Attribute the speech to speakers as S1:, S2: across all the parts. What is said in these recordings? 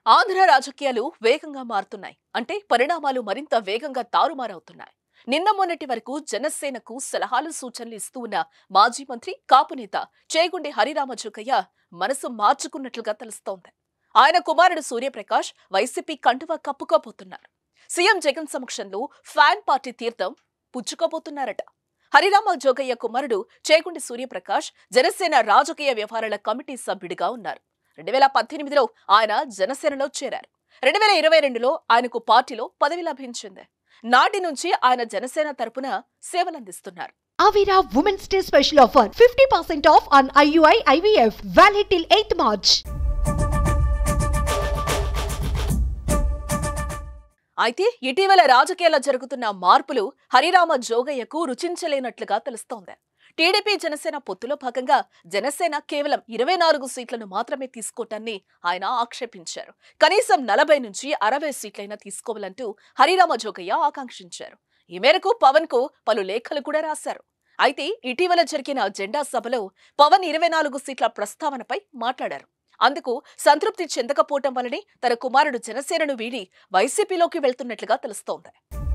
S1: ఆంధ్ర రాజకీయాలు వేగంగా మారుతున్నాయి అంటే పరిణామాలు మరింత వేగంగా తారుమారవుతున్నాయి నిన్న మొన్నటి వరకు జనసేనకు సలహాలు సూచనలు ఇస్తూ ఉన్న మాజీ మంత్రి కాపు నేత చేగుండి హరిరామ జోకయ్య మనసు మార్చుకున్నట్లుగా తెలుస్తోంది ఆయన కుమారుడు సూర్యప్రకాష్ వైసీపీ కండువా కప్పుకోబోతున్నారు సీఎం జగన్ సమక్షంలో ఫ్యాన్ పార్టీ తీర్థం పుచ్చుకోబోతున్నారట హరిరామ జోగయ్య కుమారుడు చేగుండి సూర్యప్రకాష్ జనసేన రాజకీయ వ్యవహారాల కమిటీ సభ్యుడిగా ఉన్నారు రెండు వేల పద్దెనిమిదిలో ఆయన జనసేనలో చేరారు రెండు వేల ఇరవై రెండులో ఆయనకు పార్టీలో పదవి లభించింది నాటి నుంచి ఆయన జనసేన తరపున సేవలందిస్తున్నారు
S2: Avira Women's Day special offer 50% off on IUI IVF valid till 8th March.
S1: అయితే ఇటీవల రాజకీయాల్లో జరుగుతున్న మార్పులు హరిరామ జోగయ్యకు రుచించలేనట్లుగా తెలుస్తోంది టీడీపీ జనసేన పొత్తులో భాగంగా జనసేన కేవలం ఇరవై నాలుగు సీట్లను మాత్రమే తీసుకోవటాన్ని ఆయన ఆక్షేపించారు కనీసం నలభై నుంచి అరవై సీట్లైనా తీసుకోవాలంటూ హరిరామ జోగయ్య ఆకాంక్షించారు ఈ మేరకు పవన్ కు పలు లేఖలు కూడా రాశారు అయితే ఇటీవల జరిగిన జెండా సభలో పవన్ ఇరవై నాలుగు సీట్ల ప్రస్తావనపై మాట్లాడారు అందుకు సంతృప్తి చెందకపోవటం వల్లనే తన కుమారుడు జనసేనను వీడి వైసీపీలోకి వెళ్తున్నట్లుగా తెలుస్తోంది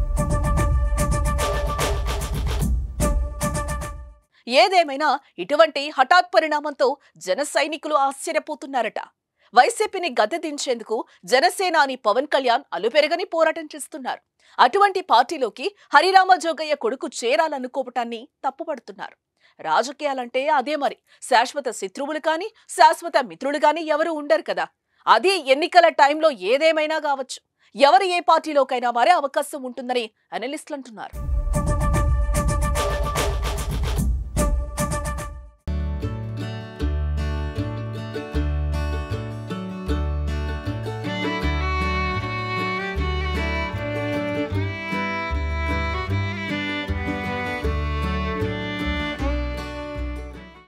S1: ఏదేమైనా ఇటువంటి హఠాత్ పరిణామంతో జన సైనికులు ఆశ్చర్యపోతున్నారట వైసీపీని గద్దెదించేందుకు జనసేన అని పవన్ కళ్యాణ్ అలుపెరగని పోరాటం చేస్తున్నారు అటువంటి పార్టీలోకి హరిరామ జోగయ్య కొడుకు చేరాలనుకోవటాన్ని తప్పుపడుతున్నారు రాజకీయాలంటే అదే మరి శాశ్వత శత్రువులు కానీ శాశ్వత మిత్రులు కానీ ఎవరు ఉండరు కదా అది ఎన్నికల టైంలో ఏదేమైనా కావచ్చు ఎవరు ఏ పార్టీలోకైనా మారే అవకాశం ఉంటుందని అనలిస్టులు అంటున్నారు